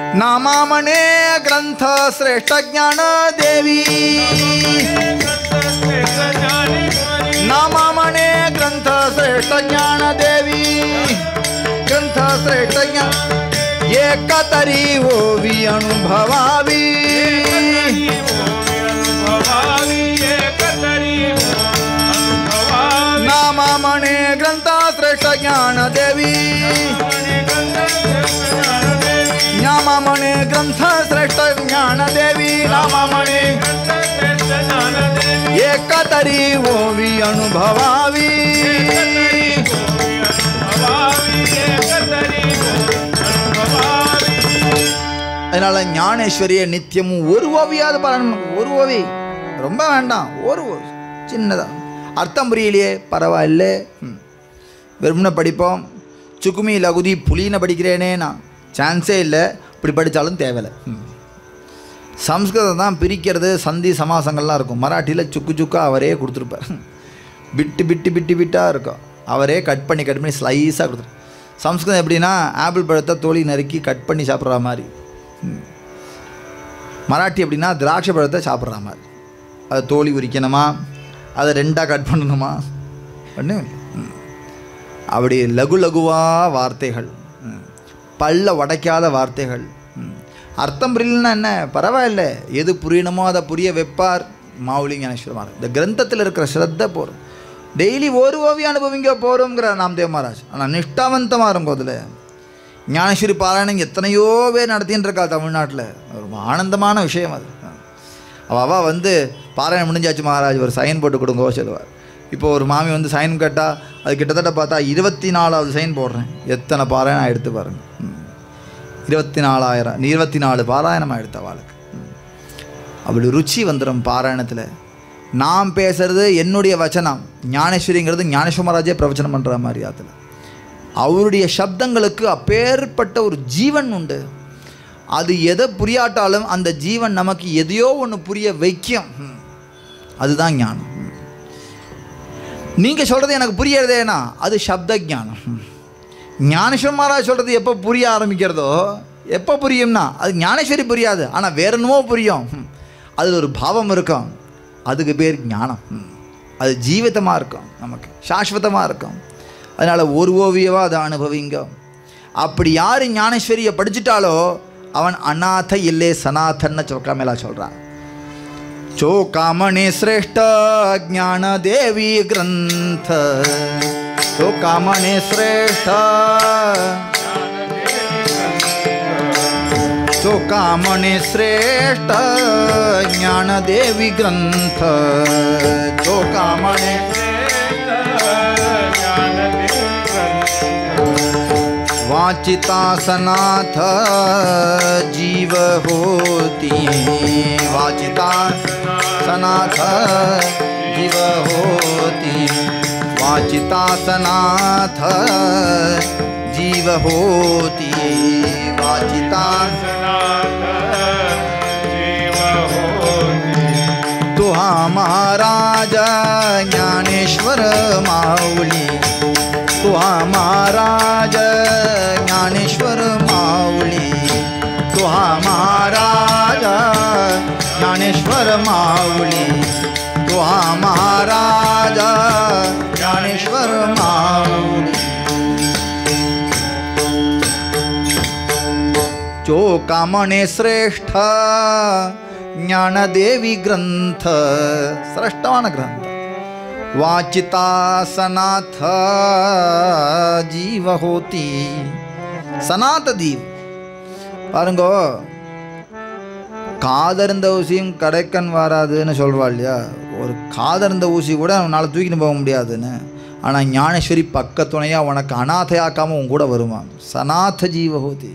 नामामणे ग्रंथ श्रेष्ठ ज्ञान देवी नामामणे ग्रंथ श्रेष्ठ ज्ञान देवी ग्रंथ श्रेष्ठ ज्ञान एकतरी ओवी अनुभवावी नामामणे ग्रंथ श्रेष्ठ ज्ञान देवी नामामणे ग्रंथ श्रेष्ठ ज्ञान देवी नामामणे एकतरी ओवी अनुभवावी அதனால ஞானேஸ்வரிய நித்தியமும் ஒரு ஓவியாவது பாராயணம் ஒரு ஓவி ரொம்ப வேண்டாம் ஒரு ஓவி சின்னதா அர்த்தம் புரியலையே பரவாயில்ல ம். வெறும்ன படிப்போம் சுக்குமி லகுதி புலின படிக்கிறேனே நான் சான்ஸே இல்லை இப்படி படித்தாலும் தேவையில்லை ம். சம்ஸ்கிருதம் தான் பிரிக்கிறது சந்தி சமாசங்கள்லாம் இருக்கும் மராட்டியில் சுக்கு சுக்கா அவரே கொடுத்துருப்பார் பிட்டு பிட்டு பிட்டு பிட்டாக இருக்கும் அவரே கட் பண்ணி கட் பண்ணி ஸ்லைஸாக கொடுத்துரு சம்ஸ்கிருதம் எப்படின்னா ஆப்பிள் பழத்தை தோலி நறுக்கி கட் பண்ணி சாப்பிட்ற மாதிரி ம். மராட்டி எப்படின்னா திராட்சை பழத்தை சாப்பிட்ற மாதிரி அதை தோலி உரிக்கணுமா அதை ரெண்டாக கட் பண்ணணுமா பண்ணு ம். அப்படி லகு லகுவாக வார்த்தைகள் ம். பல்ல உடைக்காத வார்த்தைகள் ம். அர்த்தம் புரியலன்னா என்ன பரவாயில்ல எது புரியணுமோ அதை புரிய வைப்பார் மாவுலி ஞானேஸ்வரமார் இந்த கிரந்தத்தில் இருக்கிற ஸ்ரத்த போகிறோம் டெய்லி ஒரு ஓவியம் அனுபவிங்க போகிறோங்கிற நாம்தேவ் மகாராஜ் ஆனால் நிஷ்டாவந்தமாக இருக்கும் அதில் ஞானேஸ்வரி பாராயணம் எத்தனையோ பேர் நடத்தின்னு இருக்கா தமிழ்நாட்டில் ஒரு ஆனந்தமான விஷயம் அது அவள் அவள் வந்து பாராயணம் முடிஞ்சாச்சு மகாராஜ் ஒரு சைன் போட்டு கொடுங்கோ சொல்லுவார் இப்போ ஒரு மாமி வந்து சைன் கேட்டால் அது கிட்டத்தட்ட பார்த்தா இருபத்தி நாலாவது சைன் போடுறேன் எத்தனை பாராயணம் எடுத்து பாருங்க ம். இருபத்தி நாலாயிரம் இருபத்தி நாலு பாராயணமாக எடுத்த அவளுக்கு ம். அப்படி ருச்சி வந்துடும் பாராயணத்தில் நான் பேசுறது என்னுடைய வச்சனம் ஞானேஸ்வரிங்கிறது ஞானேஸ்வர மகாராஜே பிரவச்சனம் பண்ணுற மாதிரி அதில் அவருடைய சப்தங்களுக்கு அப்பேற்பட்ட ஒரு ஜீவன் உண்டு அது எதை புரியாட்டாலும் அந்த ஜீவன் நமக்கு எதையோ ஒன்று புரிய வைக்கும் ம். அதுதான் ஞானம் ம். நீங்க சொல்றது எனக்கு புரியறதேனா அது சப்த ஞானம் ம். ஞானேஸ்வர மகாராஜ் சொல்றது எப்போ புரிய ஆரம்பிக்கிறதோ எப்போ புரியும்னா அது ஞானேஸ்வரி புரியாது ஆனால் வேற என்னமோ புரியும் ம். அதில் ஒரு பாவம் இருக்கும் அதுக்கு பேர் ஞானம் ம். அது ஜீவிதமாக இருக்கும் நமக்கு சாஸ்வதமாக இருக்கும் அதனால் ஒரு ஓவியவா அதை அனுபவிங்க அப்படி யார் ஞானேஸ்வரியை படிச்சிட்டாலோ அவன் அநாத இல்லே சனாதன்னு சொக்காமேலா சொல்கிறான் चोकामणे श्रेष्ठ ज्ञान देवी ग्रंथ चोकामणे श्रेष्ठ चोकामणे श्रेष्ठ ज्ञान देवी ग्रंथ चोकामणे वाचिता सनाथ जीव होती वाचिता सनाथ जीव होती वाचिता सनाथ जीव होती वाचिता तुहा महाराज ज्ञानेश्वर माऊली तुहा महाराज ज्ञानेश्वर माऊली तुहा महाराज ज्ञानेश्वर माऊली तुहा महाराज ज्ञानेश्वर माऊली चोकामणे श्रेष्ठ ज्ञानदेवी ग्रंथ श्रेष्ठवान ग्रंथ वाचिता सनाथ जीव होती சனாத தீவ் பாருங்கோ காதர்ந்த ஊசியும் கடைக்கன் வராதுன்னு சொல்வா இல்லையா ஒரு காதர்ந்த ஊசி கூட அவனால் தூக்கிட்டு போக முடியாதுன்னு ஆனால் ஞானேஸ்வரி பக்கத்துணையாக உனக்கு அநாதையாக்காமல் உன் கூட வருமா சனாத ஜீவஹோதி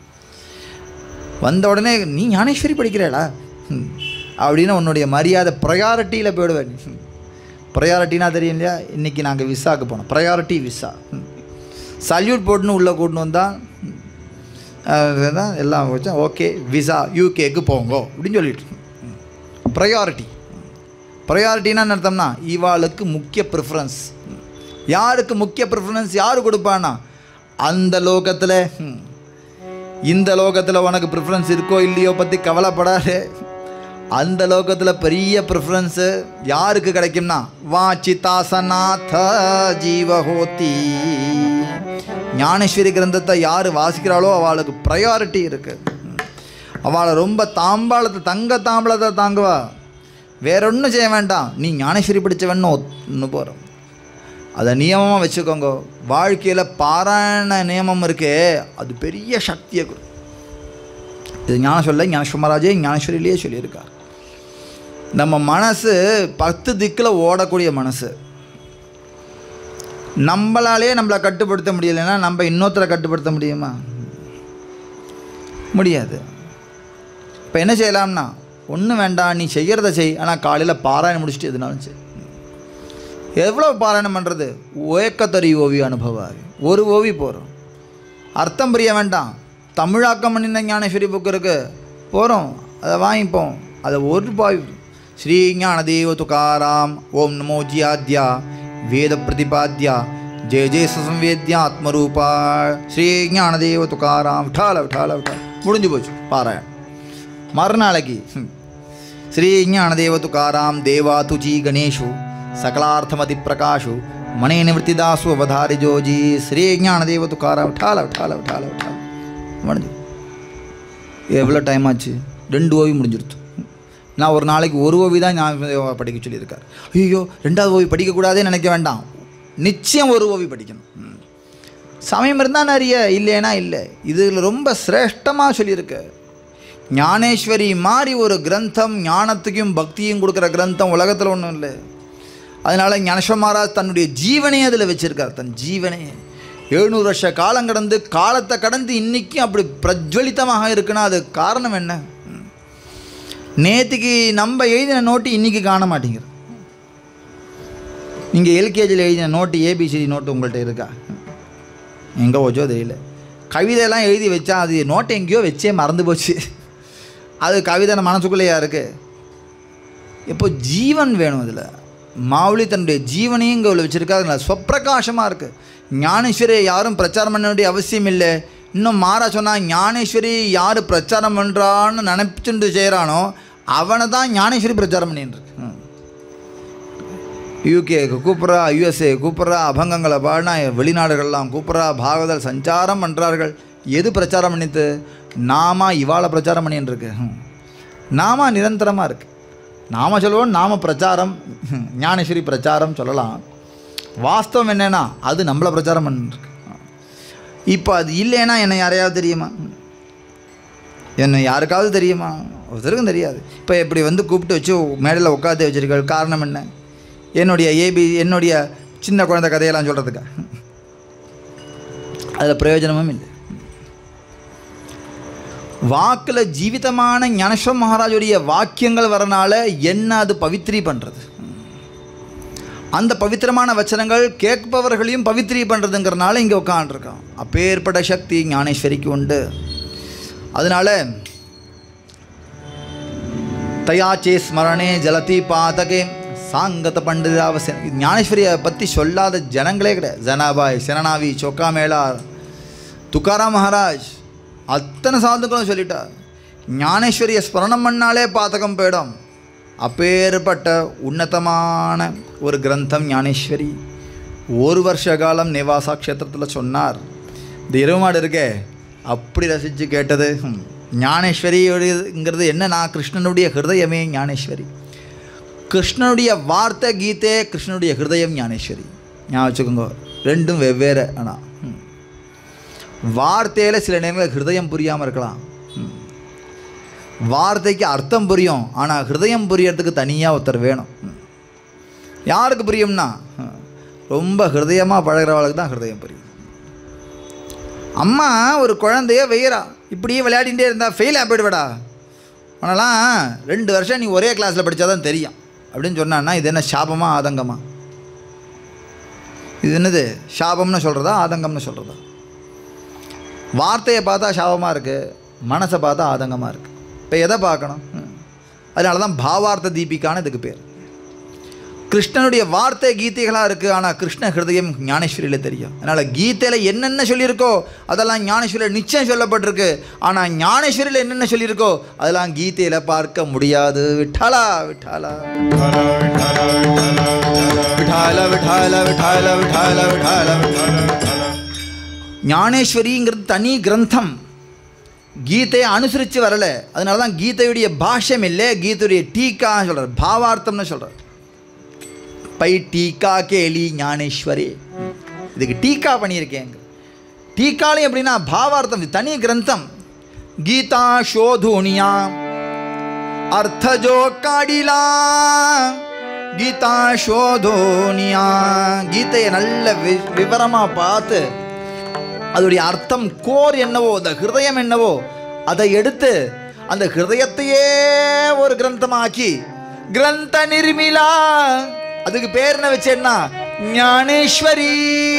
வந்த உடனே நீ ஞானேஸ்வரி படிக்கிறேடா ம். அப்படின்னு உன்னுடைய மரியாதை ப்ரையாரிட்டியில் போயிடுவேன் ப்ரையாரிட்டினா தெரியும் இல்லையா இன்றைக்கி நாங்கள் விசாக்கு போனோம் ப்ரையாரிட்டி விசா சல்யூட் போட்டுன்னு உள்ளே கூட்டின்னு வந்தால் தான் எல்லாம் வச்சா ஓகே விசா யூகேக்கு போங்கோ அப்படின்னு சொல்லிட்டு ப்ரையாரிட்டி ப்ரையாரிட்டினா என்ன அர்த்தம்னா இவாளுக்கு முக்கிய ப்ரிஃபரன்ஸ் யாருக்கு முக்கிய ப்ரிஃபரன்ஸ் யார் கொடுப்பானா அந்த லோகத்தில் ம், இந்த லோகத்தில் உனக்கு ப்ரிஃபரன்ஸ் இருக்கோ இல்லையோ பற்றி கவலைப்படாதே அந்த லோகத்தில் பெரிய ப்ரிஃபரன்ஸு யாருக்கு கிடைக்கும்னா வாச்சிதாசநாத ஜீவஹோதி ஞானேஸ்வரி கிரந்தத்தை யார் வாசிக்கிறாளோ அவளுக்கு ப்ரையாரிட்டி இருக்குது அவளை ரொம்ப தாம்பாளத்தை தங்க தாம்பாளத்தை தாங்குவா வேற ஒன்றும் செய்ய வேண்டாம் நீ ஞானேஸ்வரி படித்தவன்னு ஒன்று போகிறோம் அதை நியமமாக வச்சுக்கோங்க வாழ்க்கையில் பாராயண நியமம் இருக்கே அது பெரிய சக்தியை கொடு இது ஞான சொல்ல ஞானஸ்வமராஜே ஞானேஸ்வரியிலேயே சொல்லியிருக்கார் நம்ம மனசு பத்து திக்கில் ஓடக்கூடிய மனசு நம்மளாலே நம்மளை கட்டுப்படுத்த முடியலைன்னா நம்ம இன்னொருத்தரை கட்டுப்படுத்த முடியுமா முடியாது இப்போ என்ன செய்யலாம்னா ஒன்றும் வேண்டாம் நீ செய்கிறத செய் ஆனால் காலையில் பாராயணம் முடிச்சுட்டு எதுனாலும் செய் எவ்வளோ பாராயணம் பண்ணுறது ஓயக்கத்தறி ஓவிய அனுபவம் ஒரு ஓவி போகிறோம் அர்த்தம் புரிய வேண்டாம் தமிழாக்கம் பண்ணின ஞானேஸ்வரி புக் இருக்கு போகிறோம் அதை வாங்கிப்போம் அதை ஒரு பாய் ஸ்ரீ ஞானதேவ துகாராம் ஓம் நமோ ஜியாத்யா வேத பிரதிபாத்யா ஜெய ஜெய சம்வேத்யா ஆத்மரூபா ஸ்ரீ ஞானதேவ துகாராம் விட்டால விட்டால விட்டால முடிஞ்சு போச்சு பாராயணம் மறுநாளைக்கு ஹம். శ్రీ జ్ఞానదేవ తుకారాం దేవాతుజీ గణేషు సకలార్థమతి ప్రకాషు మణి నివృత్తిదాసు అవధారి జోజీ శ్రీ ஞானதேவ துக்காராம் விட்டால விட்டால விட்டால விட்டால முடிஞ்சு எவ்வளோ டைம் ஆச்சு ரெண்டு ஓவி முடிஞ்சிருச்சு நான் ஒரு நாளைக்கு ஒரு ஓவி தான் ஞான படிக்க சொல்லியிருக்கார் ஐயோ ரெண்டாவது ஓவி படிக்கக்கூடாதுன்னு நினைக்க வேண்டாம் நிச்சயம் ஒரு ஓவி படிக்கணும் ம். சமயம் இருந்தால் நிறைய இல்லைன்னா இல்லை இதில் ரொம்ப சிரேஷ்டமாக சொல்லியிருக்கு ஞானேஸ்வரி மாதிரி ஒரு கிரந்தம் ஞானத்துக்கும் பக்தியும் கொடுக்குற கிரந்தம் உலகத்தில் ஒன்றும் இல்லை அதனால் ஞானேஸ்வர மகாராஜ் தன்னுடைய ஜீவனையே அதில் வச்சிருக்கார் தன் ஜீவனையே எழுநூறு வருஷ காலம் கடந்து காலத்தை கடந்து இன்றைக்கும் அப்படி பிரஜ்வலிதமாக இருக்குன்னா அது காரணம் என்ன ம். நேத்திக்கு நம்ம எழுதின நோட்டு இன்றைக்கி காண மாட்டேங்குது நீங்கள் எல்கேஜியில் எழுதின நோட்டு ஏபிசிடி நோட்டு உங்கள்கிட்ட இருக்கா எங்கே போச்சோ தெரியல கவிதையெல்லாம் எழுதி வச்சா அது நோட்டை எங்கேயோ வச்சே மறந்து போச்சு அது கவிதை நம்ம மனசுக்குள்ளேயா இருக்குது இப்போ ஜீவன் வேணும் அதில் மாவுளி தன்னுடைய ஜீவனையும் இங்கே உள்ள வச்சுருக்கா அதில் ஸ்வப்பிரகாசமாக இருக்குது ஞானேஸ்வரியை யாரும் பிரச்சாரம் பண்ண வேண்டிய அவசியம் இல்லை இன்னும் மாறா சொன்னால் ஞானேஸ்வரி யார் பிரச்சாரம் பண்ணுறான்னு நினச்சிட்டு செய்கிறானோ அவனை தான் ஞானேஸ்வரி பிரச்சாரம் பண்ணிட்டு இருக்கு ம். யூகேக்கு கூப்பிட்றா யுஎஸ்ஏ கூப்பிட்றா அபங்கங்களை பாடினா வெளிநாடுகள்லாம் கூப்பிட்றா பாகவதல் சஞ்சாரம் பண்ணுறார்கள் எது பிரச்சாரம் பண்ணித்து நாம இவாளை பிரச்சாரம் பண்ணின்னு இருக்கு ஹம். நாம நிரந்தரமாக இருக்கு நாம சொல்லுவோம் நாம பிரச்சாரம் ஹம், ஞானேஸ்வரி பிரச்சாரம் சொல்லலாம் வாஸ்தவம் என்னன்னா அது நம்மளை பிரச்சாரம் பண்ணிருக்கு இப்போ அது இல்லைன்னா என்னை யாரையாவது தெரியுமா என்னை யாருக்காவது தெரியுமா ஒருத்தருக்கும் தெரியாது இப்போ இப்படி வந்து கூப்பிட்டு வச்சு மேடையில் உட்காந்து வச்சிருக்க காரணம் என்ன என்னுடைய ஏபி என்னுடைய சின்ன குழந்தை கதையெல்லாம் சொல்கிறதுக்கா அதில் பிரயோஜனமும் இல்லை வாக்கில் ஜீவிதமான ஞானேஸ்வர மகாராஜுடைய வாக்கியங்கள் வரனால என்ன அது பவித்ரி பண்ணுறது அந்த பவித்திரமான வச்சனங்கள் கேட்பவர்களையும் பவித்ரி பண்ணுறதுங்கிறனால இங்கே உட்காந்துருக்கான் அப்பேற்பட்ட சக்தி ஞானேஸ்வரிக்கு உண்டு அதனால தயாச்சே ஸ்மரணே ஜலதி பாதகே சாங்கத பண்டிதாவசன் ஞானேஸ்வரியை பற்றி சொல்லாத ஜனங்களே கிடையாது ஜனாபாய் சரணாவி சொக்கா மேளார் துக்காராம் மகாராஜ் அத்தனை சாதுக்களும் சொல்லிட்டார் ஞானேஸ்வரியை ஸ்மரணம் பண்ணாலே பாதகம் போயிடும் அப்பேற்பட்ட உன்னதமான ஒரு கிரந்தம் ஞானேஸ்வரி ஒரு வருஷ காலம் நிவாசா க்ஷேத்திரத்தில் சொன்னார் இந்த இருமாடு இருக்கே அப்படி ரசித்து கேட்டது ஹம், ஞானேஸ்வரியுடையங்கிறது என்னன்னா கிருஷ்ணனுடைய ஹிருதயமே ஞானேஸ்வரி கிருஷ்ணனுடைய வார்த்தை கீதே கிருஷ்ணனுடைய ஹிருதயம் ஞானேஸ்வரி ஞாபகம் வச்சுக்கோங்க ரெண்டும் வெவ்வேறு ஆனால் வார்த்தையில் சில நேரங்களில் ஹிருதயம் புரியாமல் இருக்கலாம் ம். வார்த்தைக்கு அர்த்தம் புரியும் ஆனால் ஹிருதயம் புரியறதுக்கு தனியாக ஒருத்தர் வேணும் ம். யாருக்கு புரியும்னா ம், ரொம்ப ஹிருதயமாக பழகிறவளுக்கு தான் ஹிருதயம் புரியும் அம்மா ஒரு குழந்தைய வெய்யறா இப்படியே விளையாடிட்டே இருந்தால் ஃபெயில் ஆகி போயிடுவடா உனலாம் ரெண்டு வருஷம் நீ ஒரே கிளாஸில் படித்தாதான் தெரியும் அப்படின்னு சொன்னான்னா இது என்ன சாபமா ஆதங்கமா இது என்னது சாபம்னு சொல்கிறதா ஆதங்கம்னு சொல்கிறதா வார்த்தையை பார்த்தா சாபமாக இருக்குது மனசை பார்த்தா ஆதங்கமாக இருக்குது இப்போ எதை பார்க்கணும் ம். அதனால தான் பாவார்த்த தீபிகான்னு இதுக்கு பேர் கிருஷ்ணனுடைய வார்த்தை கீதைகளாக இருக்குது ஆனால் கிருஷ்ண ஹிருதயம் ஞானேஸ்வரியில் தெரியும் அதனால் கீதையில் என்னென்ன சொல்லியிருக்கோ அதெல்லாம் ஞானேஸ்வரியில் நிச்சயம் சொல்லப்பட்டிருக்கு ஆனால் ஞானேஸ்வரியில் என்னென்ன சொல்லியிருக்கோ அதெல்லாம் கீதையில் பார்க்க முடியாது விட்டாலா விட்டாலா விட்டால விட்டால விட்டால விட்டால விட்டால ஞானேஸ்வரிங்கிறது தனி கிரந்தம் கீதையை அனுசரித்து வரல அதனால தான் கீதையுடைய பாஷ்யம் இல்லை கீதையுடைய டீக்கா சொல்கிறார் பாவார்த்தம்னு சொல்கிறார் பை டீக்கா கேலி ஞானேஸ்வரி இதுக்கு டீக்கா பண்ணியிருக்கேங்க டீக்காலையும் எப்படின்னா பாவார்த்தம் இது தனி கிரந்தம் கீதா ஷோதுனியா அர்த்தஜோ காடிலா கீதா ஷோதோனியா கீதையை நல்ல வி விவரமாக பார்த்து அதோடைய அர்த்தம் கோர் என்னவோ அந்த ஹிருதயம் என்னவோ அதை எடுத்து அந்த ஹிருதயத்தையே ஒரு கிரந்தமாக்கி கிரந்த நிர்மிலா அதுக்கு பேர் என்ன வச்சேன்னா ஞானேஸ்வரி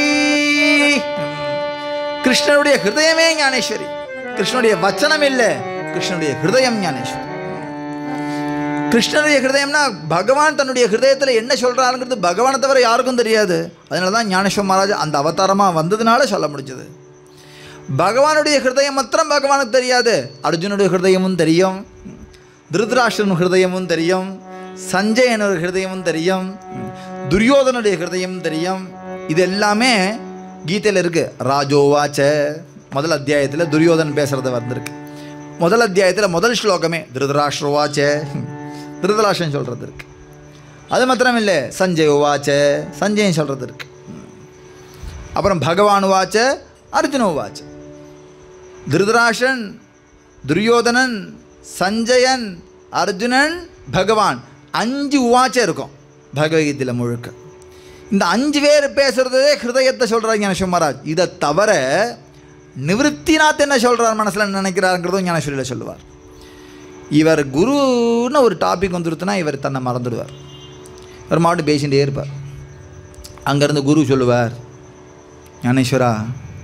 கிருஷ்ணனுடைய ஹிருதயமே ஞானேஸ்வரி கிருஷ்ணனுடைய வச்சனம் இல்லை கிருஷ்ணனுடைய ஹிருதயம் ஞானேஸ்வரி கிருஷ்ணனுடைய ஹிருதயம்னா பகவான் தன்னுடைய ஹிருதயத்தில் என்ன சொல்கிறாருங்கிறது பகவானை தவிர யாருக்கும் தெரியாது அதனால தான் ஞானேஸ்வர் மகாராஜ் அந்த அவதாரமாக வந்ததுனால சொல்ல முடிஞ்சது பகவானுடைய ஹிருதயம் மாத்திரம் பகவானுக்கு தெரியாது அர்ஜுனுடைய ஹிருதயமும் தெரியும் திருதராஷ்டிரன் ஹிருதயமும் தெரியும் சஞ்சயனோட ஹிருதயமும் தெரியும் துரியோதனுடைய ஹிருதயமும் தெரியும் இது எல்லாமே கீதையில் இருக்கு ராஜோவாச்ச முதல் அத்தியாயத்தில் துரியோதன் பேசுறது வந்திருக்கு முதல் அத்தியாயத்தில் முதல் ஸ்லோகமே திருதராஷ்டிரவாச்ச திருதராஷ்டிரன் சொல்கிறது இருக்கு அது மாத்திரம் இல்லை சஞ்சய் உவாச்ச சஞ்சயன் சொல்கிறது இருக்கு அப்புறம் பகவான் உவாச்ச அர்ஜுன உவாச்ச திருதராஷன் துரியோதனன் சஞ்சயன் அர்ஜுனன் பகவான் அஞ்சு உவாச்ச இருக்கும் பகவத்கீதையில் முழுக்க இந்த அஞ்சு பேர் பேசுகிறதே ஹிருதயத்தை சொல்கிறார் ஞானேஸ்வர் மகாராஜ் இதை தவிர நிவൃத்திநாத் என்ன சொல்கிறார் மனசில் நினைக்கிறாருங்கிறதும் ஞானேஸ்வரியில் சொல்லுவார் இவர் குருன்னு ஒரு டாபிக் வந்துருத்துனா இவர் தன்னை மறந்துடுவார் இவர் மாட்டு பேசிகிட்டே இருப்பார் அங்கேருந்து குரு சொல்லுவார் ஞானேஸ்வரா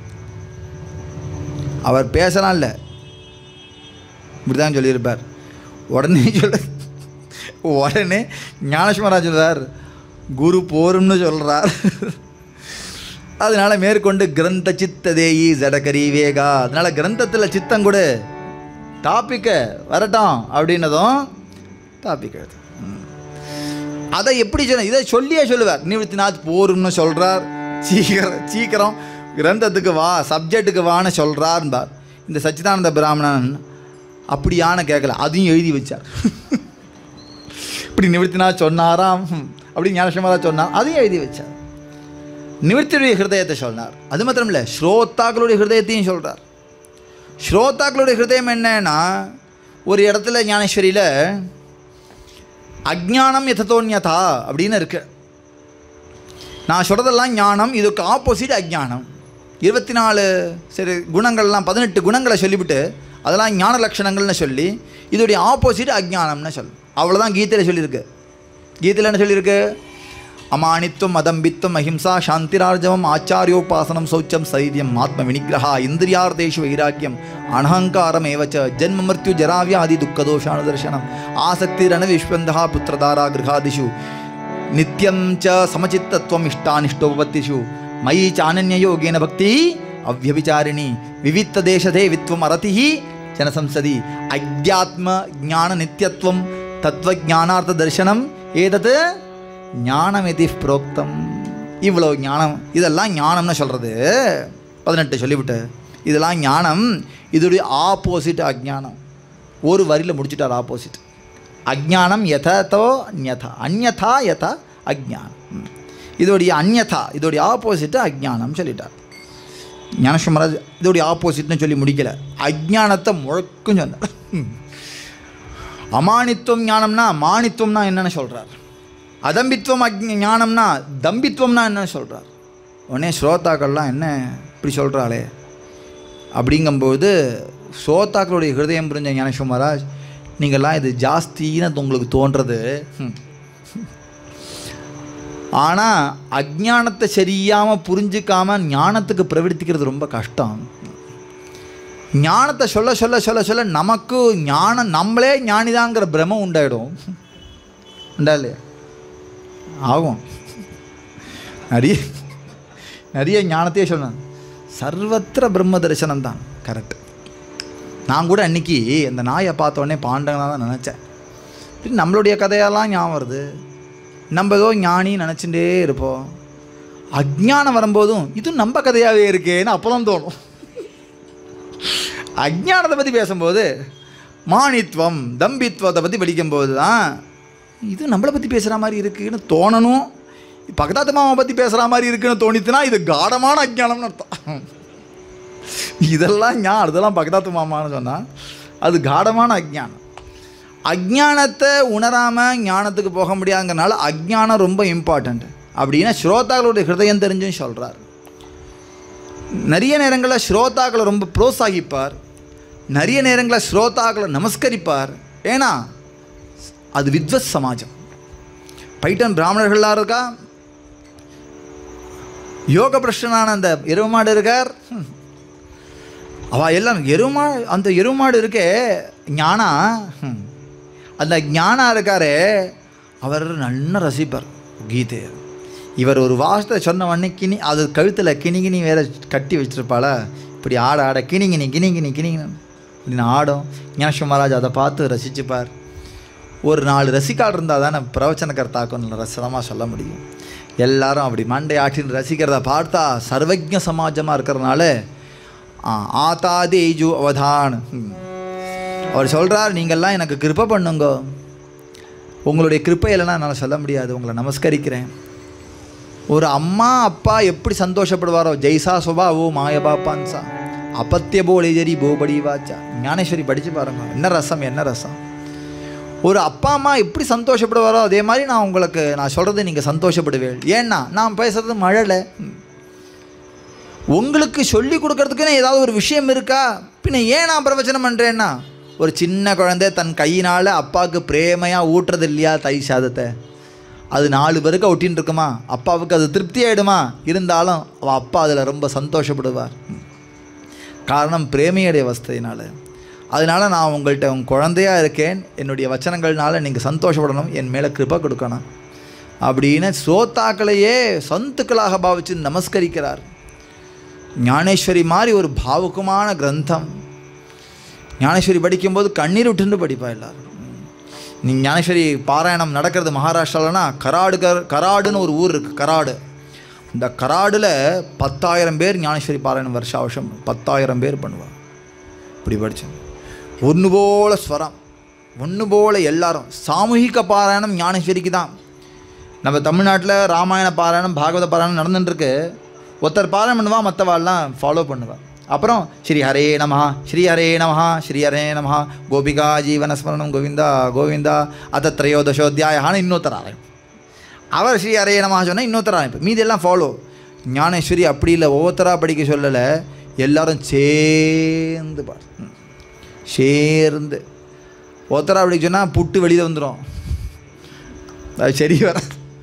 அவர் பேசலாம் இல்லை இப்படி தான் சொல்லியிருப்பார் உடனே சொல்ல உடனே ஞானேஸ்வரா சொல்றார் குரு போரும்னு சொல்கிறார் அதனால மேற்கொண்டு கிரந்த சித்த தேயி ஜடகரி வேகா அதனால கிரந்தத்தில் சித்தம் கொடு டாப்பிக்கை வரட்டும் அப்படின்னதும் டாபிக் எழுது ம். அதை எப்படி சொல்ல இதை சொல்லியே சொல்லுவார் நிவர்த்திநாத் போரும்னு சொல்கிறார் சீக்கிரம் சீக்கிரம் கிரந்தத்துக்கு வா சப்ஜெக்ட்டுக்கு வான்னு சொல்கிறார்பார் இந்த சச்சிதானந்த பிராமணன் அப்படியான கேட்கல அதையும் எழுதி வச்சார் இப்படி நிவர்த்திநாத் சொன்னாராம் அப்படி ஞானசமரா சொன்னார் அதையும் எழுதி வச்சார் நிவர்த்தியுடைய ஹிருதயத்தை சொன்னார் அது மாத்திரம் இல்லை ஸ்ரோத்தாக்களுடைய ஹிருதயத்தையும் சொல்கிறார் ஸ்ரோதாக்களுடைய ஹிருதயம் என்னன்னா ஒரு இடத்துல ஞானேஸ்வரியில் அஜ்ஞானம் யததோன்யதா அப்படின்னு இருக்கு நான் சொல்கிறதெல்லாம் ஞானம் இதுக்கு ஆப்போசிட் அஜ்ஞானம் இருபத்தி நாலு சரி குணங்கள்லாம் பதினெட்டு குணங்களை சொல்லிவிட்டு அதெல்லாம் ஞான லட்சணங்கள்னு சொல்லி இதோடைய ஆப்போசிட் அஜ்ஞானம்னு சொல்லு அவ்வளோதான் கீதையில் சொல்லியிருக்கு கீதையில் என்ன சொல்லியிருக்கு அமானித்துவம் அதம்பித்துவம் அஹிம்சா சாந்திரார்ஜவம் ஆச்சாரியோபாசனம் சௌச்சம் சைரியம் ஆத்ம வினிகிரகா இந்திரியார்த்தேஷு வைராக்கியம் அனஹங்காரம் ஏவச்ச ஜன்ம மிருத்யு ஜராவியாதி துக்கதோஷானுதர்சனம் ஆசக்திரன விஸ்வந்தா புத்திரதாரா கிரகாதிஷு நித்யம் ச சமச்சித்தத்துவம் இஷ்டானிஷ்டோபத்திஷு மயி சானன்யயோகேன பக்தி அவ்யபிச்சாரிணி விவித்த தேசதே வித்வம் அரதி ஜனசம்சதி அத்தியாத்ம ஞான நித்தியத்துவம் தத்துவஜானார்த்த தர்சனம் ஏதது ஞானம் எதி புரோக்தம் இவ்வளோ ஞானம் இதெல்லாம் ஞானம்னு சொல்கிறது பதினெட்டு சொல்லிவிட்டு இதெல்லாம் ஞானம் இதோடைய ஆப்போசிட் அஜ்ஞானம் ஒரு வரியில் முடிச்சிட்டார் ஆப்போசிட் அஜ்ஞானம் யதோ அந்யதா அந்யதா யதா அஜ்ஞானம் ம். இதோடைய அந்யதா இதோடைய ஆப்போசிட்டு அஜ்ஞானம் சொல்லிட்டார் ஞானஸ்வமராஜ் இதோடைய ஆப்போசிட்னு சொல்லி முடிக்கல அஜ்ஞானத்தை முழக்கும் சொன்னார் ம். அமானித்துவம் ஞானம்னா மானித்துவம்னா என்னன்னு சொல்கிறார் அதம்பித்துவம் அஜ் ஞானம்னா தம்பித்துவம்னா என்னன்னு சொல்கிறார் உடனே ஸ்ரோதாக்கள்லாம் என்ன இப்படி சொல்கிறாளே அப்படிங்கும்போது ஸ்ரோதாக்களுடைய ஹிருதயம் புரிஞ்ச ஞானேஸ்வர் மகாராஜ் நீங்கள்லாம் இது ஜாஸ்தின்னு உங்களுக்கு தோன்றது ம். ஆனால் அஜ்ஞானத்தை சரியாமல் புரிஞ்சுக்காம ஞானத்துக்கு பிரவர்த்திக்கிறது ரொம்ப கஷ்டம் ஞானத்தை சொல்ல சொல்ல சொல்ல சொல்ல நமக்கு ஞானம் நம்மளே ஞானிதாங்கிற பிரமம் உண்டாயிடும் உண்டா இல்லையா ஆகும் நிறைய நிறைய ஞானத்தையே சொன்னேன் சர்வத்திர பிரம்ம தரிசனம் தான் கரெக்ட் நான் கூட அன்னைக்கு அந்த நாயை பார்த்த உடனே பாண்டங்களாக தான் நினச்சேன் இப்படி நம்மளுடைய கதையெல்லாம் ஞாபகம் வருது நம்ம ஏதோ ஞானி நினச்சிட்டே இருப்போம் அஜ்ஞானம் வரும்போதும் இது நம்ம கதையாகவே இருக்கேன்னு அப்போ தான் தோணும் அஜ்ஞானத்தை பற்றி பேசும்போது மானித்வம் தம்பித்வத்தை பற்றி படிக்கும்போது தான் இது நம்மளை பற்றி பேசுகிற மாதிரி இருக்குன்னு தோணணும் பக்கத்தாத்து மாமா பற்றி பேசுகிற மாதிரி இருக்குன்னு தோணித்துனா இது காடமான அஜ்ஞானம்னு அர்த்தம் இதெல்லாம் ஞான் இதெல்லாம் பக்கத்தாத்து மாமான்னு சொன்னால் அது காடமான அஜ்ஞானம் அஜ்ஞானத்தை உணராமல் ஞானத்துக்கு போக முடியாதுங்கிறனால அஜ்ஞானம் ரொம்ப இம்பார்ட்டண்ட் அப்படின்னா ஸ்ரோதாக்களுடைய ஹிருதயம் தெரிஞ்சும் சொல்கிறார் நிறைய நேரங்களில் ஸ்ரோதாக்களை ரொம்ப புரோத்சாகிப்பார் நிறைய நேரங்களில் ஸ்ரோதாக்களை நமஸ்கரிப்பார் ஏன்னா அது வித்வத் சமாஜம் பைட்டன் பிராமணர்களாக இருக்கா யோக பிரஷ்டனான அந்த எருமாடு இருக்கார் ஹம். அவ எல்லாம் எருமா அந்த எருமாடு இருக்கே ஞானா ஹம். அந்த ஞானா இருக்காரே அவர் நல்லா ரசிப்பார் கீதை இவர் ஒரு வாசத்தை சொன்ன உடனே கிணி அது கழுத்தில் கிணிகினி வேற கட்டி வச்சிருப்பாள இப்படி ஆட ஆட கிணிங்கினி கிணிங்கினி கிணிங்கினி அப்படின்னு ஆடும் ஞானேஸ்வர் மகாராஜ் அதை பார்த்து ரசிச்சுப்பார் ஒரு நாலு ரசிகால் இருந்தால் தானே பிரவச்சனகர்த்தாக்கும் ரசனமாக சொல்ல முடியும் எல்லாரும் அப்படி மண்டை ஆட்டின்னு ரசிக்கிறத பார்த்தா சர்வஜ சமாஜமாக இருக்கிறதுனால ஆ, ஆதாதி ஐஜு அவதான் ம். அவர் சொல்கிறார் நீங்கள்லாம் எனக்கு கிருப்பை பண்ணுங்க உங்களுடைய கிருப்பை இல்லைன்னா என்னால் சொல்ல முடியாது உங்களை நமஸ்கரிக்கிறேன் ஒரு அம்மா அப்பா எப்படி சந்தோஷப்படுவாரோ ஜெய்சா சுபா ஓ மாயபாப்பான்சா அப்பத்திய போலேஜரி போபடி வாச்சா ஞானேஸ்வரி படித்து பாருங்க என்ன ரசம் என்ன ரசம் ஒரு அப்பா அம்மா எப்படி சந்தோஷப்படுவாரோ அதே மாதிரி நான் உங்களுக்கு நான் சொல்கிறது நீங்கள் சந்தோஷப்படுவேன் ஏன்னா நான் பேசுகிறது மழையில் உங்களுக்கு சொல்லி கொடுக்கறதுக்குன்னு ஏதாவது ஒரு விஷயம் இருக்கா பின்ன ஏன் நான் பிரவச்சனம் பண்ணுறேன்னா ஒரு சின்ன குழந்தை தன் கையினால் அப்பாவுக்கு பிரேமையாக ஊட்டுறது இல்லையா தை சாதத்தை அது நாலு பேருக்கு ஒட்டின்னு இருக்குமா அப்பாவுக்கு அது திருப்தி ஆகிடுமா இருந்தாலும் அவள் அப்பா அதில் ரொம்ப சந்தோஷப்படுவார் காரணம் பிரேமையுடைய அவஸ்தையினால அதனால நான் உங்கள்கிட்ட உன் குழந்தையா இருக்கேன் என்னுடைய வச்சனங்கள்னால நீங்கள் சந்தோஷப்படணும் என் மேலே கிருபை கொடுக்கணும் அப்படின்னு சோத்தாக்களையே சந்துக்களாக பாவிச்சு நமஸ்கரிக்கிறார் ஞானேஸ்வரி மாதிரி ஒரு பாவுக்குமான கிரந்தம் ஞானேஸ்வரி படிக்கும்போது கண்ணீர் விட்டுன்னு படிப்பா எல்லாரும் நீ ஞானேஸ்வரி பாராயணம் நடக்கிறது மகாராஷ்டிராலனா கராடு கர் கராடுன்னு ஒரு ஊர் இருக்குது கராடு இந்த கராடில் பத்தாயிரம் பேர் ஞானேஸ்வரி பாராயணம் வருஷ வருஷம் பத்தாயிரம் பேர் பண்ணுவாங்க இப்படி படித்தேன் ஒன்று போல ஸ்வரம் ஒன்று போல எல்லாரும் சாமூகிக பாராயணம் ஞானேஸ்வரிக்கு தான் நம்ம தமிழ்நாட்டில் ராமாயண பாராயணம் பாகவத பாராயணம் நடந்துட்டுருக்கு ஒருத்தர் பாராயணம் பண்ணுவா மற்றவாள்லாம் ஃபாலோ பண்ணுவா அப்புறம் ஸ்ரீ ஹரே நமஹ ஸ்ரீ ஹரே நமஹ ஸ்ரீ ஹரே நமஹ கோபிகா ஜீவனஸ்மரணம் கோவிந்தா கோவிந்தா அத திரையோதசோத்தியாயான்னு இன்னொருத்தர் ஆரம்பி அவர் ஸ்ரீ ஹரே நமஹ சொன்னால் இன்னொருத்தர் ஆரம்பிப்பு மீதி எல்லாம் ஃபாலோ ஞானேஸ்வரி அப்படி இல்லை ஒவ்வொருத்தராக படிக்க சொல்லலை எல்லாரும் சேர்ந்து பாடு ம். சேர்ந்து ஒருத்தரா அப்படி சொன்னால் புட்டு வெளியில் வந்துடும் அது சரி வர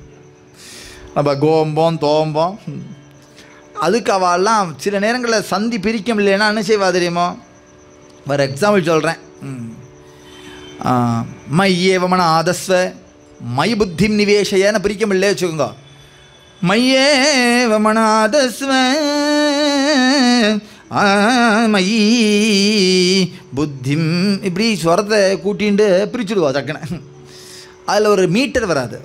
நம்ம கோம்போம் தோம்போம் ம். அதுக்கு அவெல்லாம் சில நேரங்களில் சந்தி பிரிக்க முடியலன்னா என்ன செய்வா தெரியுமோ வேறு எக்ஸாம்பிள் சொல்கிறேன் மை ஏவமன ஆதஸ்வ மை புத்திம் நிவேஷயன்னு பிரிக்க முடியல வச்சுக்கோங்க மையேவமன ஆதஸ்வ ஆ, மயி புத்திம் இப்படி ஸ்வரத்தை கூட்டின்ட்டு பிரிச்சுடுவா டக்குன்னு அதில் ஒரு மீட்டர் வராது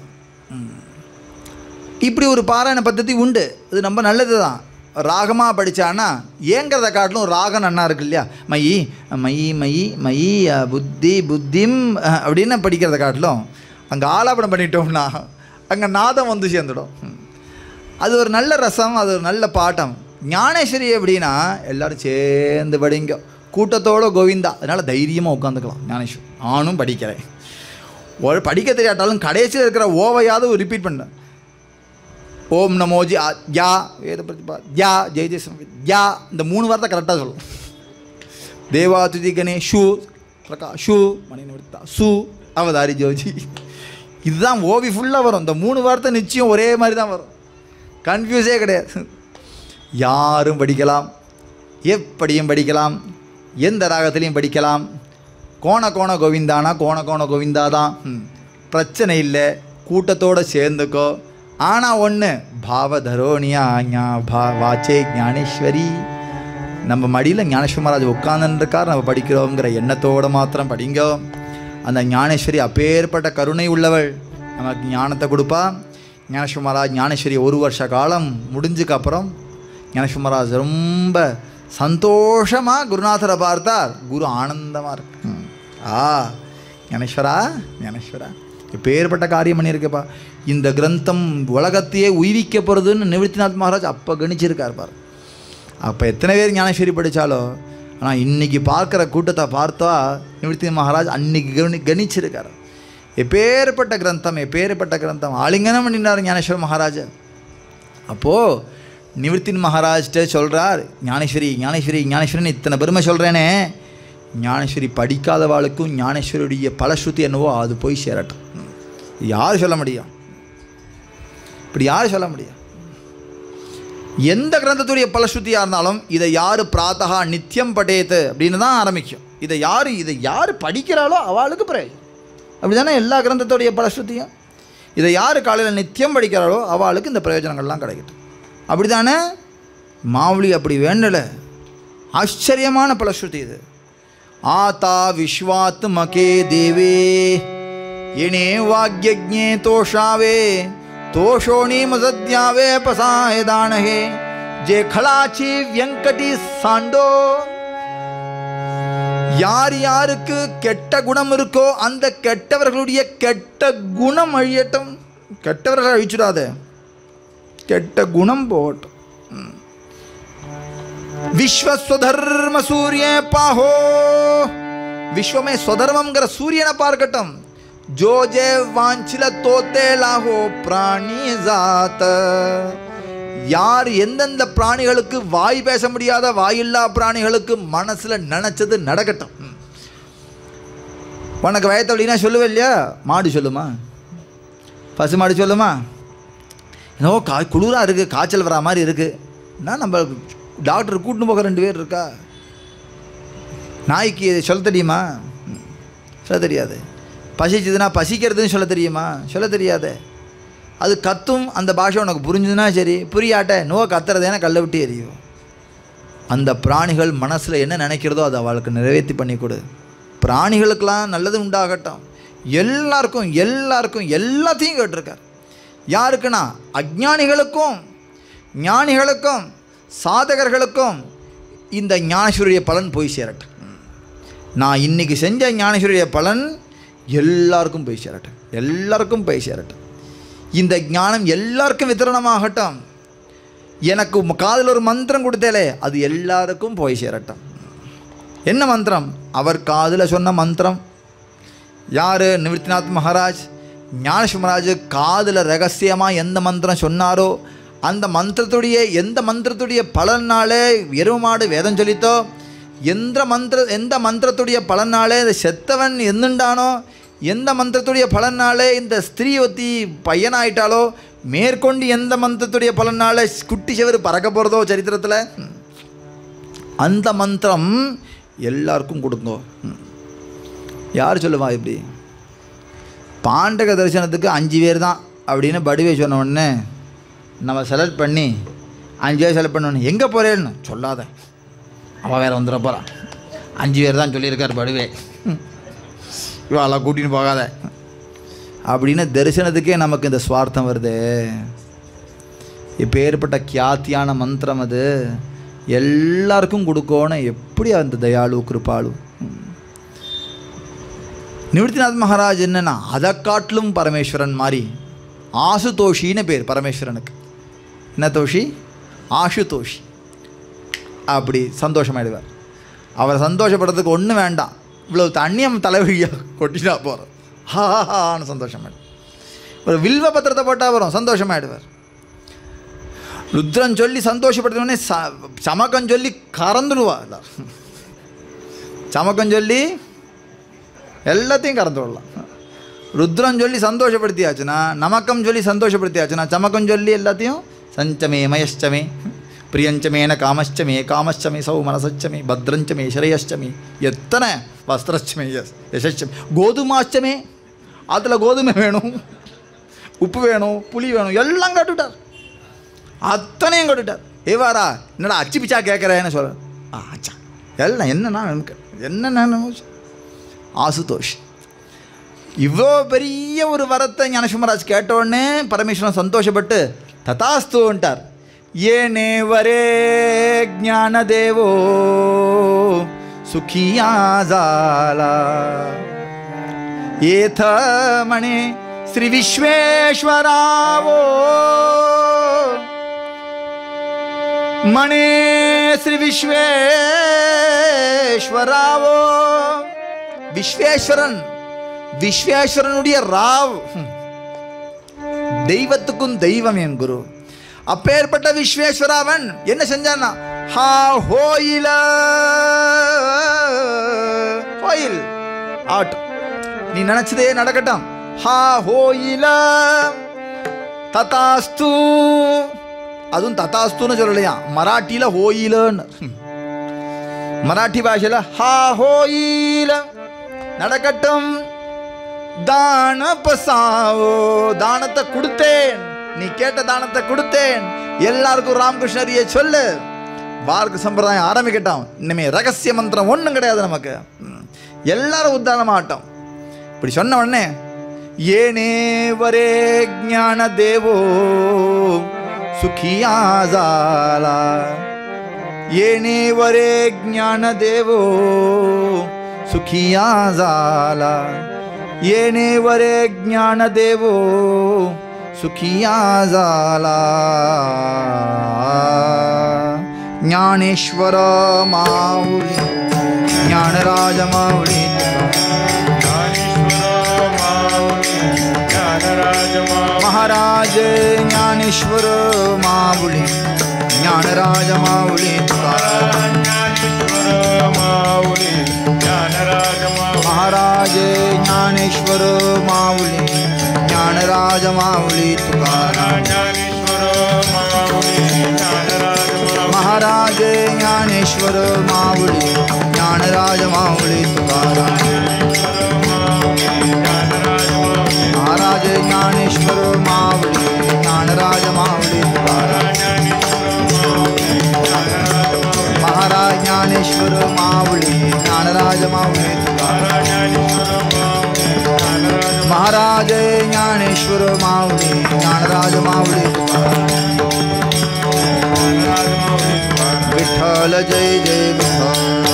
இப்படி ஒரு பாராயண பద్ధதி உண்டு இது ரொம்ப நல்லது தான் ராகமாக படித்தான்னா ஏங்கிறத காட்டிலும் ராகம் நன்னா இருக்கு இல்லையா மயி மயி மயி மயி அ, புத்தி புத்திம் அ, அப்படின்னு படிக்கிறத காட்டிலும் அங்கே ஆலாபனம் பண்ணிட்டோம்னா அங்கே நாதம் வந்து சேர்ந்துடும் ம். அது ஒரு நல்ல ரசம் அது ஒரு நல்ல பாட்டம் ஞானேஸ்வரி எப்படின்னா எல்லாரும் சேர்ந்து படிங்க கூட்டத்தோட கோவிந்தா அதனால் தைரியமாக உட்காந்துக்கலாம் ஞானேஸ்வரி நானும் படிக்கிறேன் ஒரு படிக்க தெரியாட்டாலும் கடைசியில் இருக்கிற ஓவையாவது ரிப்பீட் பண்ணேன் ஓம் நமோஜி ஆ யா வேத பிரதிபா யா ஜெய ஜெயசம் யா இந்த மூணு வார்த்தை கரெக்டாக சொல்லணும் தேவாதுதி கணே ஷூ பிரகா ஷூ மணி நிமித்தா சு அவதாரி ஜோஜி இதுதான் ஓவி ஃபுல்லாக வரும் இந்த மூணு வார்த்தை நிச்சயம் ஒரே மாதிரி தான் வரும் கன்ஃபியூஸே கிடையாது யாரும் படிக்கலாம் எப்படியும் படிக்கலாம் எந்த ராகத்திலையும் படிக்கலாம் கோண கோண கோவிந்தானா கோண கோண கோவிந்தா தான் ம். பிரச்சனை இல்லை கூட்டத்தோடு சேர்ந்துக்கோ ஆனால் ஒன்று பாவதரோனியா ஞா பா வாச்சே ஞானேஸ்வரி நம்ம மடியில் ஞானேஸ்வர மகாராஜ் உட்காந்துருக்கார் நம்ம படிக்கிறோங்கிற எண்ணத்தோடு மாத்திரம் படிங்க அந்த ஞானேஸ்வரி அப்பேற்பட்ட கருணை உள்ளவள் நமக்கு ஞானத்தை கொடுப்பா ஞானேஸ்வர மகாராஜ் ஞானேஸ்வரி ஒரு வருஷ காலம் முடிஞ்சுக்கு அப்புறம் ஞானேஸ்வர மகாராஜ் ரொம்ப சந்தோஷமாக குருநாதரை பார்த்தார் குரு ஆனந்தமாக இருக்கு ம். ஆ ஞானேஸ்வரா ஞானேஸ்வரா இப்பேற்பட்ட காரியம் பண்ணியிருக்கப்பா இந்த கிரந்தம் உலகத்தையே உயிரிக்க போகிறதுன்னு நிவர்த்திநாத் மகாராஜ் அப்போ கணிச்சிருக்கார் பாரு அப்போ எத்தனை பேர் ஞானேஸ்வரி படித்தாலோ ஆனால் இன்னைக்கு பார்க்குற கூட்டத்தை பார்த்தா நிவர்த்தி மகாராஜ் அன்னைக்கு கவனி கணிச்சிருக்கார் எப்பேற்பட்ட கிரந்தம் எப்பேற்பட்ட கிரந்தம் ஆலிங்கனம் பண்ணினார் ஞானேஸ்வர மகாராஜா அப்போது நிவர்த்தின் மகாராஜ்கிட்ட சொல்கிறார் ஞானேஸ்வரி ஞானேஸ்வரி ஞானேஸ்வரின்னு இத்தனை பெருமை சொல்கிறேனே ஞானேஸ்வரி படிக்காதவாளுக்கும் ஞானேஸ்வரியுடைய பலஸ்ருதி என்னவோ அது போய் சேரட்டும் யார் சொல்ல முடியும் இப்படி யார் சொல்ல முடியும் எந்த கிரந்தத்துடைய பலஸ்ருதியாக இருந்தாலும் இதை யார் பிராத்தகா நித்தியம் படேத்து அப்படின்னு தான் ஆரம்பிக்கும் இதை யார் இதை யார் படிக்கிறாளோ அவளுக்கு பிரயோஜனம் அப்படி தானே எல்லா கிரந்தத்துடைய பலஸ்ருதியும் இதை யார் காலையில் நித்தியம் படிக்கிறாளோ அவளுக்கு இந்த பிரயோஜனங்கள்லாம் கிடைக்கட்டும் அப்படி தானே மாவுளி அப்படி வேண்டலை ஆச்சரியமான பலஸ்ருதி இது ஆதா விஸ்வாத் மகே தேவே இணே வாக்யஜ்ஞே தோஷாவே தோஷோணி மசத்யாவே பசாயதானஹே ஜே खलाची व्यंकटी சாண்டோ யார் யாருக்கு கெட்ட குணம் இருக்கோ அந்த கெட்டவர்களுடைய கெட்ட குணம் அழியட்டும் கெட்டவர்களை அழிச்சிடாத கெட்ட குணம் போகட்டும் ம். விஸ்வஸ்வதர்ம சூரிய பாஹோ விஸ்வமே ஸ்வதர்மங்கிற சூரியனை பார்க்கட்டும் ஜோஜே வாஞ்சில தோத்தே லாஹோ பிராணி ஜாத்த யார் எந்தெந்த பிராணிகளுக்கு வாய் பேச முடியாத வாயில்லா பிராணிகளுக்கு மனசுல நினைச்சது நடக்கட்டும் ம். உனக்கு வயத்த அப்படின்னா சொல்லுவே இல்லையா மாடு சொல்லுமா பசு மாடு சொல்லுமா என்னவோ கா குளிராக இருக்குது காய்ச்சல் வரா மாதிரி இருக்குது நான் நம்ம டாக்டர் கூட்டின்னு போக ரெண்டு பேர் இருக்கா நாய்க்கு இது சொல்ல தெரியுமா ம், சொல்ல தெரியாது பசிச்சதுன்னா பசிக்கிறதுன்னு சொல்ல தெரியுமா சொல்ல தெரியாதே அது கத்தும் அந்த பாஷை உனக்கு புரிஞ்சுதுன்னா சரி புரியாட்ட நோ கத்துறதேனா கல்லை விட்டு எரியும் அந்த பிராணிகள் மனசில் என்ன நினைக்கிறதோ அதை அவளுக்கு நிறைவேற்றி பண்ணி கொடு பிராணிகளுக்கெல்லாம் நல்லது உண்டாகட்டும் எல்லாருக்கும் எல்லாருக்கும் எல்லாத்தையும் கேட்டிருக்கார் யாருக்குன்னா அஜ்ஞானிகளுக்கும் ஞானிகளுக்கும் சாதகர்களுக்கும் இந்த ஞானேஸ்வரிய பலன் போய் சேரட்டும் நான் இன்னைக்கு செஞ்ச ஞானேஸ்வரிய பலன் எல்லாருக்கும் போய் சேரட்டும் எல்லாருக்கும் போய் சேரட்டும் இந்த ஞானம் எல்லாருக்கும் வித்தரணமாகட்டும் எனக்கு காதில் ஒரு மந்திரம் கொடுத்தேலே அது எல்லாருக்கும் போய் சேரட்டும் என்ன மந்திரம் அவர் காதில் சொன்ன மந்திரம் யார் நிவர்த்திநாத் மகாராஜ் ஞானேஸ்வர மகாராஜ் காதில் ரகசியமாக எந்த மந்திரம் சொன்னாரோ அந்த மந்திரத்துடைய எந்த மந்திரத்துடைய பலனாலே எருமாடு வேதம் சொல்லித்தோ எந்த மந்திர எந்த மந்திரத்துடைய பலனாலே இந்த செத்தவன் எந்துண்டானோ எந்த மந்திரத்துடைய பலனாலே இந்த ஸ்திரீ ஒத்தி பையனாயிட்டாலோ மேற்கொண்டு எந்த மந்திரத்துடைய பலனாலே குட்டி செவரு பறக்க போகிறதோ சரித்திரத்தில் அந்த மந்திரம் எல்லாருக்கும் கொடுங்கோ ம். யார் சொல்லுவா இப்படி பாண்டக தரிசனத்துக்கு அஞ்சு பேர் தான் அப்படின்னு படுவே சொன்ன உடனே நம்ம செலக்ட் பண்ணி அஞ்சு பேர் செலக்ட் பண்ணணும் எங்கே போகிறேன்னு சொல்லாத அவள் வேறு வந்துட போகிறான் அஞ்சு பேர் தான் சொல்லியிருக்கார் படுவே இவெல்லாம் கூட்டின்னு போகாத அப்படின்னு தரிசனத்துக்கே நமக்கு இந்த சுவார்த்தம் வருது இப்போ ஏற்பட்ட கியாத்தியான மந்திரம் அது எல்லாருக்கும் கொடுக்கணும் எப்படி அந்த தயாளு கிருபாளு ம். நிவர்த்திநாத் மகாராஜ் என்னன்னா அதை காட்டிலும் பரமேஸ்வரன் மாதிரி ஆசுதோஷின்னு பேர் பரமேஸ்வரனுக்கு என்ன தோஷி ஆசுதோஷி அப்படி சந்தோஷமாயிடுவார் அவரை சந்தோஷப்படுறதுக்கு ஒன்றும் வேண்டாம் இவ்வளவு தண்ணியம் தலைவழியாக கொட்டினா போகிறோம் ஹான்னு சந்தோஷமாயிடும் ஒரு வில்வ பத்திரத்தை போட்டால் வரும் சந்தோஷமாயிடுவார் ருத்ரன் சொல்லி சந்தோஷப்படுத்தணுன்னே ச சமக்கம் சொல்லி கறந்துடுவா எல்லாரும் சமக்கம் சொல்லி எல்லாத்தையும் கறந்து விடலாம் ருத்ரன் சொல்லி சந்தோஷப்படுத்தியாச்சுன்னா நமக்கம் சொல்லி சந்தோஷப்படுத்தியாச்சுன்னா சமக்கம் சொல்லி எல்லாத்தையும் சஞ்சமே மயஷ்டமே பிரியஞ்சமேன காமஷ்டமே காமஷ்டமே சௌ மனசச்சமே பத்ரஞ்சமே ஸ்ரேயஷ்டமே எத்தனை வஸ்திரச்சமே யஸ் யசஷ்டமே கோதுமாஷ்டமே அதில் கோதுமை வேணும் உப்பு வேணும் புளி வேணும் எல்லாம் கட்டுட்டார் அத்தனையும் கட்டுட்டார் ஏவாரா என்னடா அச்சு பிச்சா கேட்குறேன்னு சொல்ல ஆ அச்சா எல்லாம் என்னன்னா என்னென்ன ஆசுதோஷ் இவ்வளோ பெரிய ஒரு வரத்தை ஞானசிம்மராஜ் கேட்ட உடனே பரமேஸ்வரன் சந்தோஷப்பட்டு ததாஸ்துன்ட்டார் ஏனே வரே ஞானதேவோ சுகியா ஜாலா ಏಥ ಮಣೆ ಶ್ರೀ ವಿಶ್ವೇಶ್ವರಾವೋ ಮಣೆ ಶ್ರೀ விஸ்வேஸ்வராவோ விஸ்வேஸ்வரன் விஸ்வேஸ்வரனுடைய ராவ் ஹம். தெய்வத்துக்கும் தெய்வம் என் குரு அப்பேற்பட்ட விஸ்வேஸ்வராவன் என்ன செஞ்சான்னா ஹா ஹோயில ஹோயில் ஆட்டம் நீ நினைச்சதே நடக்கட்டும் ஹா ஹோயில ததாஸ்து அதுவும் ததாஸ்துன்னு சொல்லலையா மராட்டியில ஹோயிலன்னு ஹம். மராட்டி பாஷையில் ஹா ஹோயில நடக்கட்டும் தான பசாவோ தானத்தை கொடுத்தேன் நீ கேட்ட தானத்தை கொடுத்தேன் எல்லாருக்கும் ராமகிருஷ்ணரியை சொல்லு வார்க்கு சம்பிரதாயம் ஆரம்பிக்கட்டும் இனிமே ரகசிய மந்திரம் ஒன்றும் கிடையாது நமக்கு ம். எல்லாரும் உத்தாரணமாகட்டும் இப்படி சொன்ன உடனே ஏனே வரே ஞான தேவோ சுகியா ஜாலா येणे वरे ज्ञानदेवो सुखिया झाला येणे वरे ज्ञानदेवो सुखिया झाला ज्ञानेश्वर माऊली ज्ञानराज माऊली महाराज ज्ञानेश्वर माऊली ज्ञानराज माऊली तुकाराम महाराज ज्ञानेश्वर माऊली ज्ञानराज माऊली तुकाराम महाराज ज्ञानेश्वर माऊली ज्ञानराज माऊली तुकाराम महाराज ज्ञानेश्वर माऊली ज्ञानराज माऊली तुकाराम महाराज ज्ञानेश्वर माऊली ज्ञानराज माऊली तुकाराम महाराज ज्ञानेश्वर माऊली ज्ञानराज माऊली तुकाराम विठ्ठल जय जय विठ्ठल